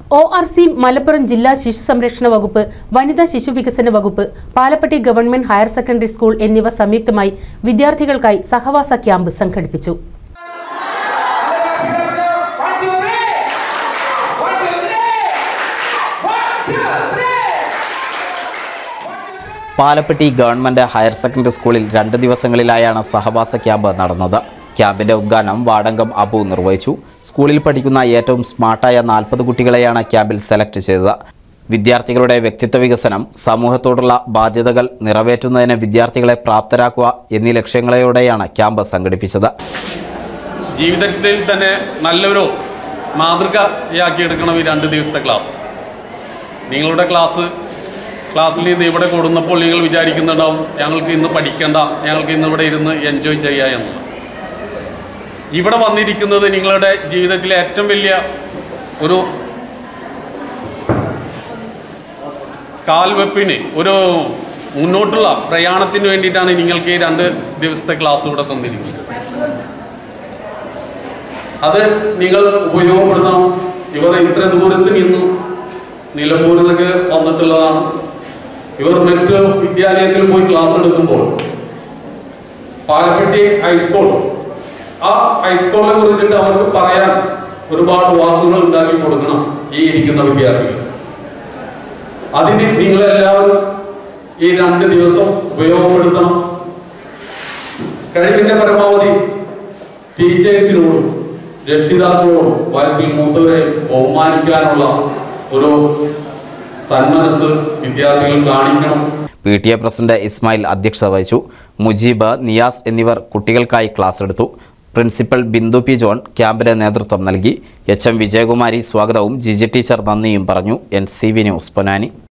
O R C Malappuram ജില്ലാ ശിശു സംരക്ഷണ വകുപ്പ് വനിതാ ശിശു വികസന വകുപ്പ് Palappatti government higher secondary school എന്നിവ സംയുക്തമായി വിദ്യാർത്ഥികൾക്കായി സഹവാസ ക്യാമ്പ് സംഘടിപ്പിച്ചു One, two, three. One, two, three. One, two, three. Palappetti government higher secondary സ്കൂളിൽ രണ്ട് ദിവസങ്ങളിലായാണ് സഹവാസ ക്യാമ്പ് നടന്നത് ക്യാമ്പിന്റെ ഉദ്ഘാടനം വാടങ്കം അബു നിർവഹിച്ചു സ്കൂളിൽ പഠിക്കുന്ന ഏറ്റവും സ്മാർട്ടായ നാൽപ്പത് കുട്ടികളെയാണ് ക്യാമ്പിൽ സെലക്ട് ചെയ്തത് വിദ്യാർത്ഥികളുടെ വ്യക്തിത്വ വികസനം സമൂഹത്തോടുള്ള ബാധ്യതകൾ നിറവേറ്റുന്നതിന് വിദ്യാർത്ഥികളെ പ്രാപ്തരാക്കുക എന്നീ ലക്ഷ്യങ്ങളോടെയാണ് ക്യാമ്പ് സംഘടിപ്പിച്ചത് ജീവിതത്തിൽ തന്നെ നല്ലൊരു മാതൃകയാക്കിയെടുക്കണം ഈ രണ്ട് ദിവസത്തെ ക്ലാസ് നിങ്ങളുടെ ക്ലാസ് ക്ലാസ്സിൽ നിന്ന് ഇവിടെ കൊടുന്നപ്പോൾ നിങ്ങൾ വിചാരിക്കുന്നുണ്ടാവും ഞങ്ങൾക്ക് ഇന്ന് പഠിക്കേണ്ട ഞങ്ങൾക്ക് ഇന്ന് ഇവിടെ ഇരുന്ന് എൻജോയ് ചെയ്യുക എന്ന് ഇവിടെ വന്നിരിക്കുന്നത് നിങ്ങളുടെ ജീവിതത്തിലെ ഏറ്റവും വലിയ ഒരു കാൽവെപ്പിന് ഒരു മുന്നോട്ടുള്ള പ്രയാണത്തിന് വേണ്ടിയിട്ടാണ് നിങ്ങൾക്ക് ഈ രണ്ട് ദിവസത്തെ ക്ലാസ് ഇവിടെ തന്നിരിക്കുന്നത് അത് നിങ്ങൾ ഉപയോഗപ്പെടുത്തണം ഇവർ ഇത്ര ദൂരത്ത് നിന്നും നിലമ്പൂരിൽ നിന്നൊക്കെ വന്നിട്ടുള്ളതാണ് ഇവർ മറ്റ് വിദ്യാലയത്തിൽ പോയി ക്ലാസ് എടുക്കുമ്പോൾ പാലപ്പെട്ടി ഹൈസ്കൂൾ ആ ഹൈസ്കൂളിനെ കുറിച്ചിട്ട് അവർക്ക് പറയാൻ ഒരുപാട് വാക്കുകൾ ഉണ്ടാക്കി കൊടുക്കണം ഈ ഇരിക്കുന്ന വിദ്യാർത്ഥികൾ അതിന് നിങ്ങളെല്ലാവരും ഈ രണ്ട് ദിവസം ഉപയോഗപ്പെടുത്തണം കഴിവിന്റെ പരമാവധി ടീച്ചേഴ്സിനോടും രക്ഷിതാക്കളോടും വയസ്സിൽ മൂത്തവരെ ബഹുമാനിക്കാനുള്ള ഒരു സന്മനസ് വിദ്യാർത്ഥികൾ കാണിക്കണം P T A president Ismail അധ്യക്ഷത വഹിച്ചു മുജീബ് നിയാസ് എന്നിവർ കുട്ടികൾക്കായി ക്ലാസ് എടുത്തു പ്രിൻസിപ്പൽ ബിന്ദു പി ജോൺ ക്യാമ്പിന് നേതൃത്വം നൽകി എച്ച് എം വിജയകുമാരി സ്വാഗതവും ജിജി ടീച്ചർ നന്ദിയും പറഞ്ഞു N C V news Ponnani